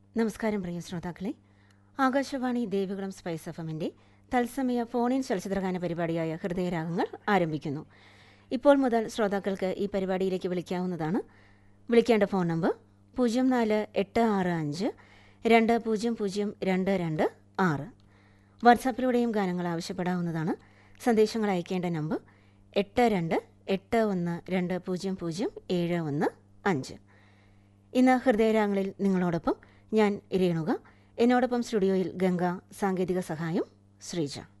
നമസ്കാരം പ്രിയ ശ്രോതാക്കളെ Akashvani Devikulam spice F എമ്മിൻ്റെ തത്സമയ ഫോണിൻ ചലച്ചിത്രഗാന പരിപാടിയായ ഹൃദയരാഗങ്ങൾ ആരംഭിക്കുന്നു ഇപ്പോൾ മുതൽ ശ്രോതാക്കൾക്ക് ഈ പരിപാടിയിലേക്ക് വിളിക്കാവുന്നതാണ് വിളിക്കേണ്ട ഫോൺ നമ്പർ പൂജ്യം നാല് എട്ട് ആറ് അഞ്ച് രണ്ട് പൂജ്യം പൂജ്യം രണ്ട് രണ്ട് ആറ് വാട്സാപ്പിലൂടെയും ഗാനങ്ങൾ ആവശ്യപ്പെടാവുന്നതാണ് സന്ദേശങ്ങൾ അയക്കേണ്ട നമ്പർ എട്ട് രണ്ട് എട്ട് ഒന്ന് രണ്ട് പൂജ്യം പൂജ്യം ഏഴ് ഒന്ന് അഞ്ച് ഇന്ന് ഹൃദയരാഗങ്ങളിൽ നിങ്ങളോടൊപ്പം ഞാൻ രേണുക എന്നോടൊപ്പം സ്റ്റുഡിയോയിൽ ഗംഗ സാങ്കേതിക സഹായം ശ്രീജ